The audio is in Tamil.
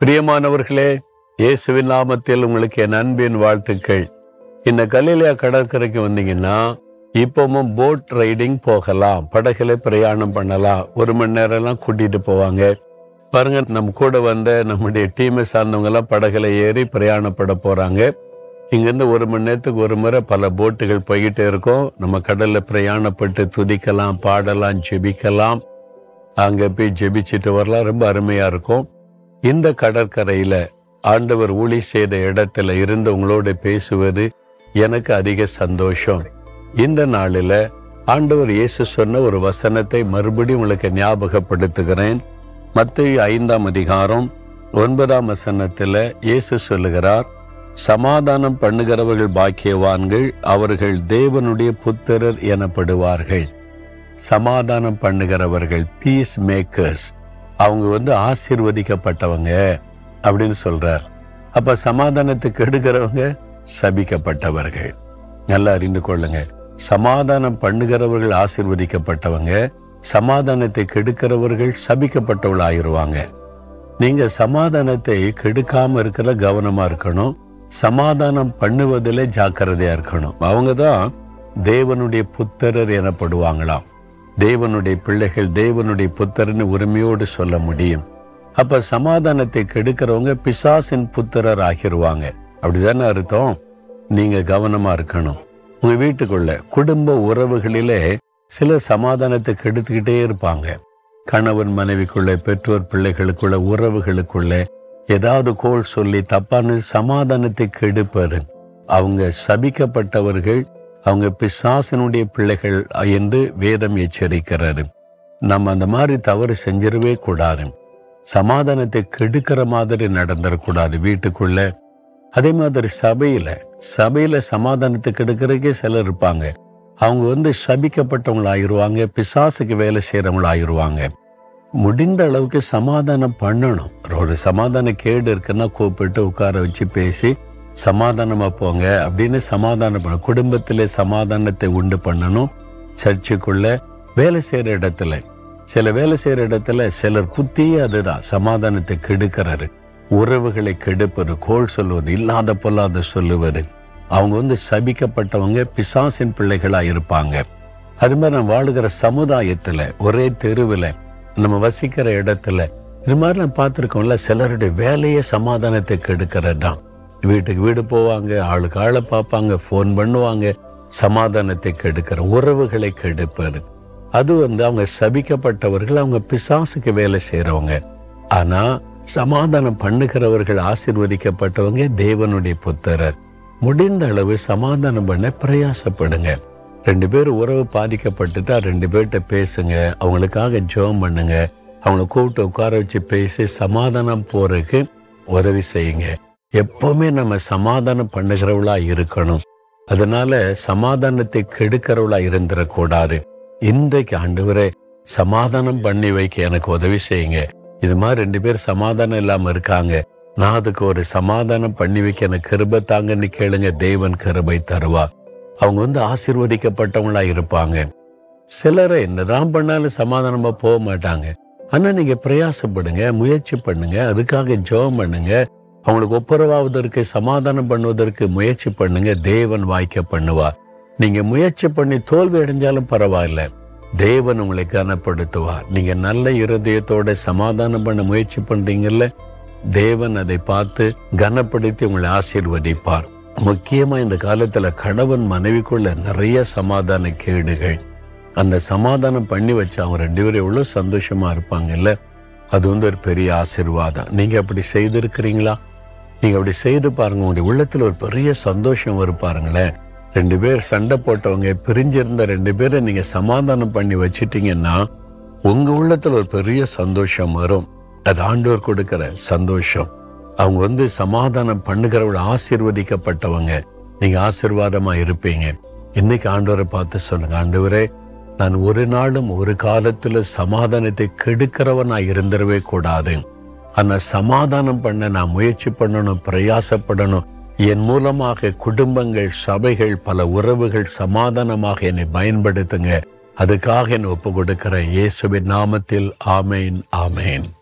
பிரியமானவர்களே இயேசுவின் நாமத்தில் உங்களுக்கு என் அன்பின் வாழ்த்துக்கள் இந்த கலிலியா கடற்கரைக்கு வந்தீங்கன்னா இப்பவும் போட் ரைடிங் போகலாம் படகுல பிரயாணம் பண்ணலாம் ஒரு மணி நேரம்லாம் கூட்டிட்டு போவாங்க பாருங்க நம்ம கூட வந்த நம்முடைய டீமை சார்ந்தவங்க எல்லாம் படகுல ஏறி பிரயாணப்பட போறாங்க இங்கிருந்து ஒரு மணி நேரத்துக்கு ஒரு முறை பல போட்டுகள் போய்கிட்டே இருக்கும் நம்ம கடல்ல பிரயாணப்பட்டு துதிக்கலாம் பாடலாம் ஜெபிக்கலாம் அங்க போய் ஜெபிச்சுட்டு வரலாம் ரொம்ப அருமையா இருக்கும் இந்த கடற்கரையில ஆண்டவர் ஊழி செய்த இடத்துல இருந்து உங்களோட பேசுவது எனக்கு அதிக சந்தோஷம் இந்த நாளில ஆண்டவர் இயேசு சொன்ன ஒரு வசனத்தை மறுபடியும் உங்களுக்கு ஞாபகப்படுத்துகிறேன் மத்திய ஐந்தாம் அதிகாரம் ஒன்பதாம் வசனத்துல இயேசு சொல்லுகிறார் சமாதானம் பண்ணுகிறவர்கள் பாக்கியவான்கள் அவர்கள் தேவனுடைய புத்திரர் எனப்படுவார்கள் சமாதானம் பண்ணுகிறவர்கள் பீஸ் மேக்கர்ஸ் அவங்க வந்து ஆசீர்வதிக்கப்பட்டவங்க அப்படின்னு சொல்றார் அப்ப சமாதானத்துக்கு எடுக்கிறவங்க சபிக்கப்பட்டவர்கள் நல்லா அறிந்து கொள்ளுங்க சமாதானம் பண்ணுகிறவர்கள் ஆசீர்வதிக்கப்பட்டவங்க சமாதானத்தை கெடுக்கிறவர்கள் சபிக்கப்பட்டவர்கள் ஆயிருவாங்க நீங்க சமாதானத்தை கெடுக்காம இருக்கிற கவனமா இருக்கணும் சமாதானம் பண்ணுவதில் ஜாக்கிரதையா இருக்கணும் அவங்க தான் தேவனுடைய புத்திரர் எனப்படுவாங்களாம் தேவனுடைய பிள்ளைகள் தேவனுடைய புத்திரன்னு உரிமையோடு சொல்ல முடியும் அப்ப சமாதானத்தை கெடுக்கிறவங்க பிசாசின் புத்திரர் ஆகிருவாங்க அப்படிதானே அர்த்தம் நீங்க கவனமா இருக்கணும் உங்க வீட்டுக்குள்ள குடும்ப உறவுகளிலே சில சமாதானத்தை கெடுத்துக்கிட்டே இருப்பாங்க கணவன் மனைவிக்குள்ள பெற்றோர் பிள்ளைகளுக்குள்ள உறவுகளுக்குள்ள ஏதாவது கோல் சொல்லி தப்பான சமாதானத்தை கெடுப்பது அவங்க சபிக்கப்பட்டவர்கள் அவங்க பிசாசனுடைய பிள்ளைகள் என்று வேதம் எச்சரிக்கிறாரு நம்ம அந்த மாதிரி தவறு செஞ்சிடவே கூடாது சமாதானத்தை கெடுக்கிற மாதிரி நடந்துடக்கூடாது வீட்டுக்குள்ள அதே மாதிரி சபையில சபையில சமாதானத்தை கெடுக்கிறதுக்கே சிலர் இருப்பாங்க அவங்க வந்து சபிக்கப்பட்டவங்களாயிருவாங்க பிசாசுக்கு வேலை செய்யறவங்களாயிருவாங்க முடிந்த அளவுக்கு சமாதானம் பண்ணணும் ஒரு சமாதான கேடு இருக்குன்னா கூப்பிட்டு உட்கார வச்சு பேசி சமாதானமா போங்க அப்படின்னு சமாதானம் பண்ண குடும்பத்திலே சமாதானத்தை உண்டு பண்ணணும் சர்ச்சுக்குள்ள வேலை செய்யற இடத்துல சில வேலை செய்யற இடத்துல சிலர் புத்தியே அதுதான் சமாதானத்தை கெடுக்கிறாரு உறவுகளை கெடுப்பது கோல் சொல்வது இல்லாத பொல்லாத சொல்லுவது அவங்க வந்து சபிக்கப்பட்டவங்க பிசாசின் பிள்ளைகளா இருப்பாங்க அது மாதிரி நம்ம வாழுகிற சமுதாயத்துல ஒரே தெருவில் நம்ம வசிக்கிற இடத்துல இது மாதிரி நான் பார்த்துருக்கோம்ல சிலருடைய வேலையே சமாதானத்தை கெடுக்கிறது தான் வீட்டுக்கு வீடு போவாங்க ஆளுக்கு ஆளை பார்ப்பாங்க ஃபோன் பண்ணுவாங்க சமாதானத்தை கெடுக்கிற உறவுகளை கெடுப்பது அது வந்து அவங்க சபிக்கப்பட்டவர்கள் அவங்க பிசாசுக்கு வேலை செய்யறவங்க ஆனா சமாதானம் பண்ணுகிறவர்கள் ஆசீர்வதிக்கப்பட்டவங்க தேவனுடைய புத்தரர் முடிந்த அளவு சமாதானம் பண்ண பிரயாசப்படுங்க ரெண்டு பேரும் உறவு பாதிக்கப்பட்டுட்டா ரெண்டு பேர்கிட்ட பேசுங்க அவங்களுக்காக ஜெபம் பண்ணுங்க அவங்கள கூப்பிட்டு உட்கார வச்சு பேசி சமாதானம் போறதுக்கு உதவி செய்யுங்க எப்பவுமே நம்ம சமாதானம் பண்ணுகிறவளா இருக்கணும் அதனால சமாதானத்தை கெடுக்கிறவளா இருந்துடக்கூடாது இன்றைக்கு ஆண்டவரே சமாதானம் பண்ணி வைக்க எனக்கு உதவி செய்யுங்க இது மாதிரி ரெண்டு பேர் சமாதானம் இல்லாம இருக்காங்க நான் அதுக்கு ஒரு சமாதானம் பண்ணி வைக்க எனக்கு கிருபை தாங்கன்னு கேளுங்க தேவன் கிருபை தருவா அவங்க வந்து ஆசீர்வதிக்கப்பட்டவங்களா இருப்பாங்க சிலரை என்னதான் பண்ணாலும் சமாதானமா போக மாட்டாங்க ஆனா நீங்க பிரயாசப்படுங்க முயற்சி பண்ணுங்க அதுக்காக ஜெபம் பண்ணுங்க அவங்களுக்கு ஒப்புரவாவதற்கு சமாதானம் பண்ணுவதற்கு முயற்சி பண்ணுங்க தேவன் வாய்க்க பண்ணுவார் நீங்க முயற்சி பண்ணி தோல்வி அடைஞ்சாலும் பரவாயில்ல தேவன் உங்களை கனப்படுத்துவார் நீங்க நல்ல இருதயத்தோட சமாதானம் பண்ண முயற்சி பண்றீங்கல்ல தேவன் அதை பார்த்து கனப்படுத்தி உங்களை ஆசீர்வதிப்பார் முக்கியமா இந்த காலத்துல கணவன் மனைவிக்குள்ள நிறைய சமாதான கேடுகள் அந்த சமாதானம் பண்ணி வச்சு அவங்க ரெண்டு பேரும் எவ்வளவு சந்தோஷமா இருப்பாங்கல்ல அது வந்து ஒரு பெரிய ஆசீர்வாதம் நீங்க அப்படி செய்திருக்கிறீங்களா நீங்க அப்படி செய்து பாருங்க உங்களுடைய உள்ளத்துல ஒரு பெரிய சந்தோஷம் வரும் பாருங்களேன் ரெண்டு பேர் சண்டை போட்டவங்க பிரிஞ்சிருந்த ரெண்டு பேரை நீங்க சமாதானம் பண்ணி வச்சிட்டீங்கன்னா உங்க உள்ளத்துல ஒரு பெரிய சந்தோஷம் வரும் அது ஆண்டவர் கொடுக்கிற சந்தோஷம் அவங்க வந்து சமாதானம் பண்ணுகிறவங்க ஆசீர்வதிக்கப்பட்டவங்க நீங்க ஆசீர்வாதமா இருப்பீங்க இன்னைக்கு ஆண்டவரை பார்த்து சொல்லுங்க ஆண்டவரே நான் ஒரு நாளும் ஒரு காலத்துல சமாதானத்தை கெடுக்கிறவனா இருந்துடவே கூடாது ஆனா சமாதானம் பண்ண நான் முயற்சி பண்ணணும் பிரயாசப்படணும் என் மூலமாக குடும்பங்கள் சபைகள் பல உறவுகள் சமாதானமாக என்னை பயன்படுத்துங்க அதுக்காக என்னை ஒப்பு கொடுக்கிற இயேசுவின் நாமத்தில் ஆமேன் ஆமேன்